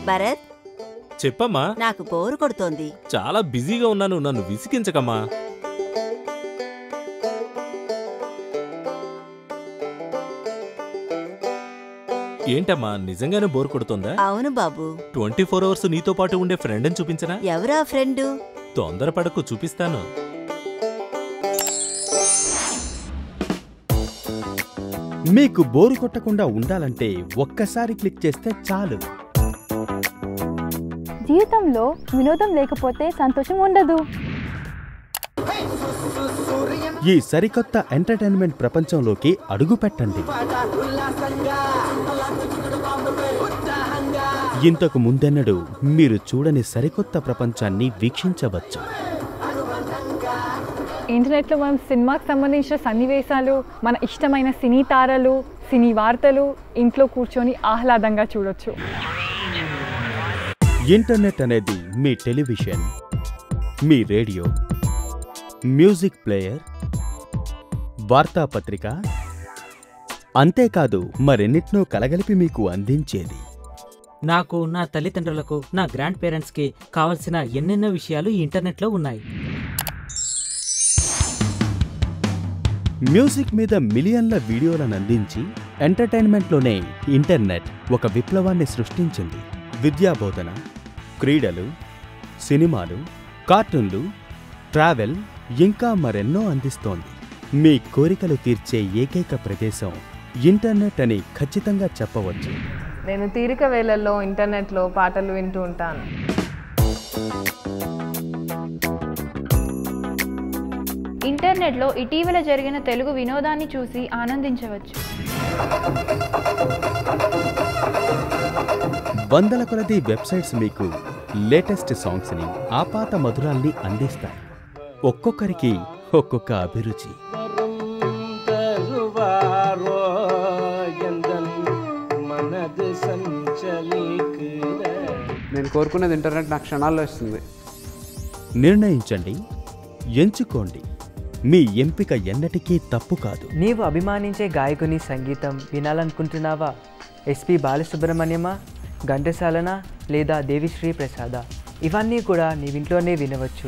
భరత్ చెప్పమ్మా నాకు బోరు కొడుతోంది చాలా బిజీగా ఉన్నాను నన్ను విసిగించకమ్మా ఏంటమ్మా నిజంగానే బోర్ కొడుతుందా అవును బాబు ట్వంటీ ఫోర్ అవర్స్ నీతో పాటు ఉండే ఫ్రెండ్ని చూపించనా ఎవరా ఫ్రెండు తొందరపడకు చూపిస్తాను మీకు బోరు కొట్టకుండా ఉండాలంటే ఒక్కసారి క్లిక్ చేస్తే చాలు జీవితంలో వినోదం లేకపోతే సంతోషం ఉండదు ఈ సరికొత్త ఎంటర్టైన్మెంట్ ప్రపంచంలోకి అడుగు పెట్టండి ఇంతకు ముందెన్నడూ మీరు చూడని సరికొత్త ప్రపంచాన్ని వీక్షించవచ్చు ఇంటర్నెట్లో మనం సినిమాకి సంబంధించిన సన్నివేశాలు మన ఇష్టమైన సినీ తారలు సినీ వార్తలు ఇంట్లో కూర్చొని ఆహ్లాదంగా చూడొచ్చు ఇంటర్నెట్ అనేది మీ టెలివిజన్ మీ రేడియో మ్యూజిక్ ప్లేయర్ వార్తాపత్రిక అంతేకాదు మరెన్నిటినో కలగలిపి మీకు అందించేది నాకు నా తల్లిదండ్రులకు నా గ్రాండ్ పేరెంట్స్కి కావలసిన ఎన్నెన్నో విషయాలు ఈ ఇంటర్నెట్లో ఉన్నాయి మ్యూజిక్ మీద మిలియన్ల వీడియోలను అందించి ఎంటర్టైన్మెంట్లోనే ఇంటర్నెట్ ఒక విప్లవాన్ని సృష్టించింది విద్యాబోధన క్రీడలు సినిమాలు కార్టూన్లు ట్రావెల్ ఇంకా మరెన్నో అందిస్తోంది మీ కోరికలు తీర్చే ఏకైక ప్రదేశం ఇంటర్నెట్ అని ఖచ్చితంగా చెప్పవచ్చు నేను తీరిక వేళల్లో ఇంటర్నెట్లో పాటలు వింటూ ఉంటాను ఇంటర్నెట్లో ఇటీవల జరిగిన తెలుగు వినోదాన్ని చూసి ఆనందించవచ్చు వందల కొలది వెబ్సైట్స్ మీకు లేటెస్ట్ సాంగ్స్ని ఆపాత మధురాల్ని అందిస్తాయి ఒక్కొక్కరికి ఒక్కొక్క అభిరుచి నేను కోరుకునేది ఇంటర్నెట్ నా క్షణాల్లో ఇస్తుంది నిర్ణయించండి ఎంచుకోండి మీ ఎంపిక ఎన్నటికీ తప్పు కాదు నీవు అభిమానించే గాయకుని సంగీతం వినాలనుకుంటున్నావా ఎస్పి బాలసుబ్రహ్మణ్యమా ఘంటసాలన లేదా దేవిశ్రీ ప్రసాద ఇవన్నీ కూడా నీవింట్లోనే వినవచ్చు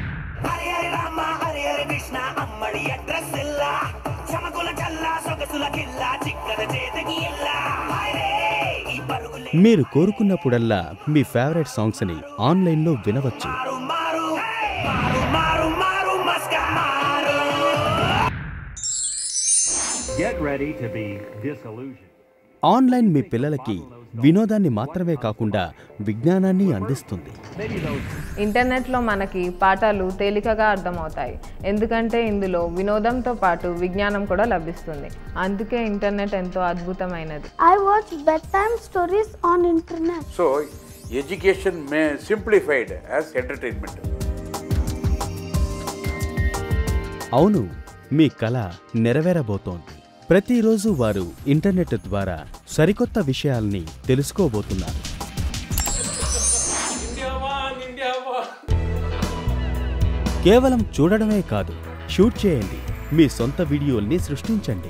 మీరు కోరుకున్నప్పుడల్లా మీ ఫేవరెట్ సాంగ్స్ని ఆన్లైన్లో వినవచ్చు Get ready to be disillusioned. Online మీ పిల్లలకి వినోదాన్ని మాత్రమే కాకుండా విజ్ఞానాన్ని అందిస్తుంది ఇంటర్నెట్లో మనకి పాఠాలు తేలికగా అర్థమవుతాయి ఎందుకంటే ఇందులో వినోదంతో పాటు విజ్ఞానం కూడా లభిస్తుంది అందుకే ఇంటర్నెట్ ఎంతో అద్భుతమైనది I watch bedtime stories on internet. So, education may simplified as entertainment. అవును మీ కళ నెరవేరబోతోంది ప్రతిరోజు వారు ఇంటర్నెట్ ద్వారా సరికొత్త విషయాల్ని తెలుసుకోబోతున్నారు కేవలం చూడడమే కాదు షూట్ చేయండి మీ సొంత వీడియోల్ని సృష్టించండి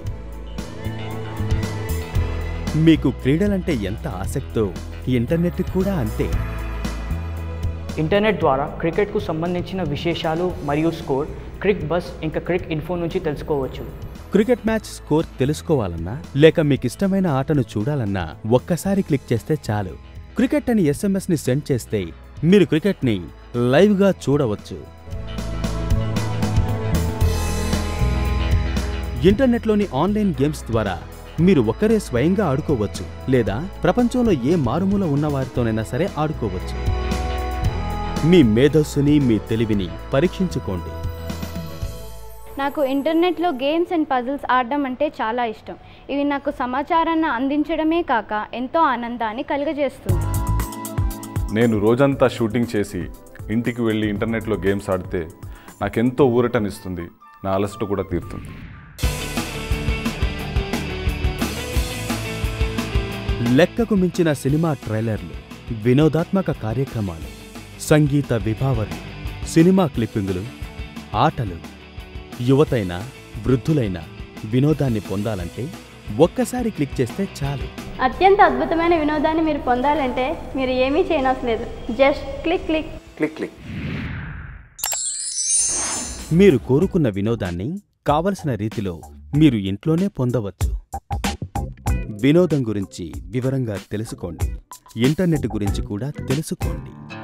మీకు క్రీడలంటే ఎంత ఆసక్తో ఇంటర్నెట్ కూడా అంతే ఇంటర్నెట్ ద్వారా క్రికెట్కు సంబంధించిన విశేషాలు మరియు స్కోర్ క్రిక్ బస్ ఇంకా క్రిక్ ఇన్ఫో నుంచి తెలుసుకోవచ్చు క్రికెట్ మ్యాచ్ స్కోర్ తెలుసుకోవాలన్నా లేక మీకు ఇష్టమైన ఆటను చూడాలన్నా ఒక్కసారి క్లిక్ చేస్తే చాలు క్రికెట్ అని ఎస్ఎంఎస్ ని సెండ్ చేస్తే మీరు క్రికెట్ ని లైవ్ గా చూడవచ్చు ఇంటర్నెట్లోని ఆన్లైన్ గేమ్స్ ద్వారా మీరు ఒక్కరే స్వయంగా ఆడుకోవచ్చు లేదా ప్రపంచంలో ఏ మారుమూల ఉన్న వారితోనైనా సరే ఆడుకోవచ్చు మీ మేధస్సుని మీ తెలివిని పరీక్షించుకోండి నాకు ఇంటర్నెట్లో గేమ్స్ అండ్ పజిల్స్ ఆడడం అంటే చాలా ఇష్టం ఇవి నాకు సమాచారాన్ని అందించడమే కాక ఎంతో ఆనందాన్ని కలుగజేస్తుంది నేను రోజంతా షూటింగ్ చేసి ఇంటికి వెళ్ళి ఇంటర్నెట్లో గేమ్స్ ఆడితే నాకెంతో ఊరటనిస్తుంది నా అలసట కూడా తీరుతుంది లెక్కకు మించిన సినిమా ట్రైలర్లు వినోదాత్మక కార్యక్రమాలు సంగీత విభావలు సినిమా క్లిప్పింగులు ఆటలు యువతైన వృద్ధులైన వినోదాన్ని పొందాలంటే ఒక్కసారి క్లిక్ చేస్తే చాలు అత్యంత అద్భుతమైన వినోదాన్ని మీరు పొందాలంటే మీరు ఏమీ చేయనవసరం లేదు just click click click click మీరు కోరుకున్న వినోదాన్ని కావలసిన రీతిలో మీరు ఇంట్లోనే పొందవచ్చు వినోదం గురించి వివరంగా తెలుసుకోండి ఇంటర్నెట్ గురించి కూడా తెలుసుకోండి